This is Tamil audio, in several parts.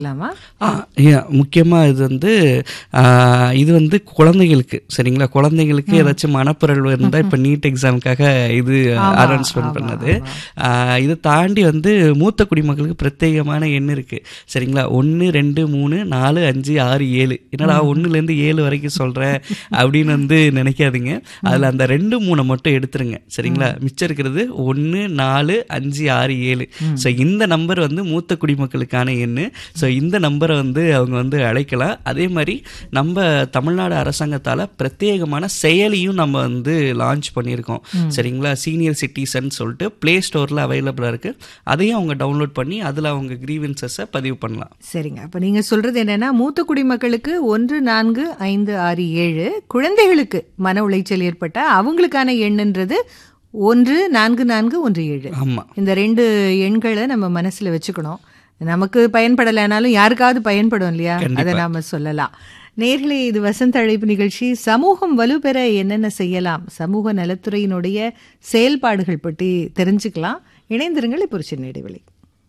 இல்லாமா ஆ, yeah, முக்கியமா இது வந்து ஆ, இது வந்து குழந்தைகளுக்கு சரிங்களா குழந்தைங்களுக்கு ஏதாச்சும் மனப்புரல் இருந்தா இப்ப நீட் எக்ஸாமுக்காக இது அனௌன்ஸ்மெண்ட் பண்ணது ஆ, இதை தாண்டி வந்து மூத்த குடிமக்களுக்கு பிரத்யேகமான எண் இருக்கு சரிங்களா ஒன்று ரெண்டு மூணு நாலு அஞ்சு ஆறு ஏழு என்னடா ஒண்ணுல இருந்து ஏழு வரைக்கும் சொல்றேன் அப்படின்னு வந்து நினைக்காதீங்க அதுல அந்த ரெண்டு மூணை மட்டும் எடுத்துருங்க சரிங்களா மிச்சம் இருக்கிறது ஒன்று நாலு அஞ்சு ஆறு ஏழு ஸோ இந்த நம்பர் வந்து மூத்த குடிமக்களுக்கான எண்ணு ஸோ இந்த நம்பரை வந்து அவங்க வந்து அழைக்கலாம் அதே மாதிரி நம்ம தமிழ்நாடு அரசாங்கத்தால் பிரத்யேகமான செயலியும் நம்ம வந்து லான்ச் பண்ணியிருக்கோம் சரிங்களா சீனியர் சிட்டிசன் சொல்லிட்டு ப்ளே ஸ்டோரில் அவைலபிளாக இருக்குது அதையும் அவங்க டவுன்லோட் பண்ணி அதில் அவங்க கிரீவன்சஸை பதிவு பண்ணலாம் சரிங்க அப்ப நீங்க சொல்றது என்னன்னா மூத்த குடிமக்களுக்கு ஒன்று நான்கு ஐந்து ஆறு ஏழு குழந்தைகளுக்கு மன உளைச்சல் ஏற்பட்டா அவங்களுக்கான எண்ணுன்றது ஒன்று நான்கு நான்கு ஒன்று ஏழு ஆமாம் இந்த ரெண்டு எண்களை நம்ம மனசுல வச்சுக்கணும் நமக்கு பயன்படலைனாலும் யாருக்காவது பயன்படும் இல்லையா அதை நாம சொல்லலாம் நேர்களே இது வசந்த அழைப்பு நிகழ்ச்சி சமூகம் வலுப்பெற என்னென்ன செய்யலாம் சமூக நலத்துறையினுடைய செயல்பாடுகள் பற்றி தெரிஞ்சுக்கலாம் இணைந்திருங்கள் இப்போ ஒரு சின்ன இடைவெளி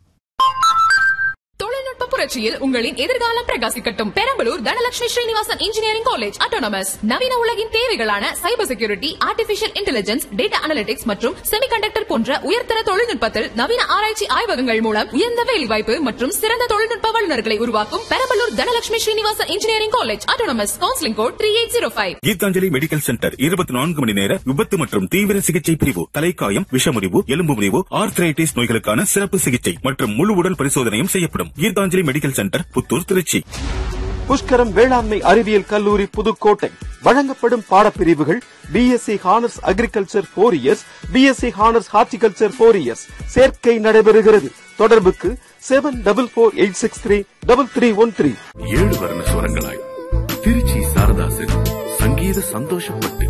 தொழில்நுட்ப புரட்சியில் உங்களின் எதிர்காலம் பிரகாசிக்கட்டும் Perambalur Dhanalakshmi Srinivasan engineering college autonomous நவீன உலகின் தேவைகளான cyber security artificial intelligence data analytics மற்றும் செமிகண்டக்டர் போன்ற உயர்தர தொழில்நுட்பத்தில் நவீன ஆராய்ச்சி ஆய்வகங்கள் மூலம் உயர்ந்த வேலைவாய்ப்பு மற்றும் சிறந்த தொழில்நுட்ப வல்லுநர்களை உருவாக்கும் Perambalur Dhanalakshmi Srinivasan engineering college autonomous counselling code three eight zero five Geethanjali medical centre இருபத்தி நான்கு மணி நேர விபத்து மற்றும் தீவிர சிகிச்சை பிரிவு தலைக்காயம் விஷமுறிவு எலும்பு முறிவு ஆர்த்ரைட்டிஸ் நோய்களுக்கான சிறப்பு சிகிச்சை மற்றும் முழு உடல் பரிசோதனையும் செய்யப்படும் கீதாஞ்சலி மெடிக்கல் சென்டர் புத்தூர் திருச்சி புஷ்கரம் வேளாண்மை அறிவியல் கல்லூரி புதுக்கோட்டை வழங்கப்படும் பாடப்பிரிவுகள் BSc honours agriculture four years BSc honours horticulture four years சேர்க்கை நடைபெறுகிறது தொடர்புக்கு seven double four eight six three double three one three ஏழு வர்ண சுரங்களாய் திருச்சி சாரதாசன் சங்கீத சந்தோஷப்பட்டு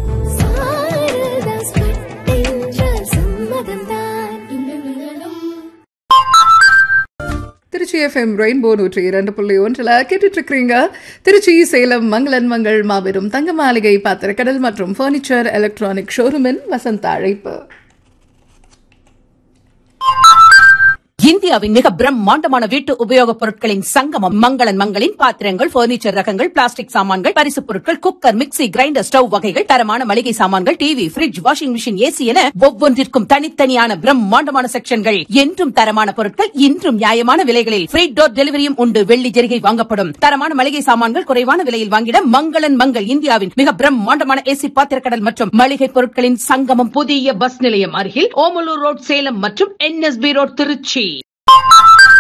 திருச்சி எஃப்எம் ரெயின்போ நூற்றி இரண்டு புள்ளி ஒன்றில் கேட்டுட்டு இருக்கிறீங்க திருச்சி சேலம் மங்களன் மங்கள் மாபெரும் தங்க மாளிகை பாத்திரக்கடல் மற்றும் ஃபர்னிச்சர் எலக்ட்ரானிக் ஷோரூமின் வசந்த அழைப்பு இந்தியாவின் மிக பிரம்மாண்டமான வீட்டு உபயோகப் பொருட்களின் சங்கமம் மங்களன் மங்களின் பாத்திரங்கள் பர்னிச்சர் ரகங்கள் பிளாஸ்டிக் சாமான்கள் பரிசுப் பொருட்கள் குக்கர் மிக்ஸி கிரைண்டர் ஸ்டவ் வகைகள் தரமான மளிகை சாமான்கள் TV fridge washing machine AC என ஒவ்வொன்றிற்கும் தனித்தனியான பிரம்மாண்டமான செக்ஷன்கள் என்றும் தரமான பொருட்கள் இன்றும் நியாயமான விலைகளில் ஃப்ரீ டோர் டெலிவரியும் உண்டு வெள்ளி ஜெரிகை வாங்கப்படும் தரமான மளிகை சாமான்கள் குறைவான விலையில் வாங்கிட மங்களன் மங்கள் இந்தியாவின் மிக பிரம்மாண்டமான ஏசி பாத்திரக்கடல் மற்றும் மளிகை பொருட்களின் சங்கமம் புதிய பஸ் நிலையம் அருகில் ஓமலூர் ரோட் சேலம் மற்றும் என்எஸ்பி ரோட் திருச்சி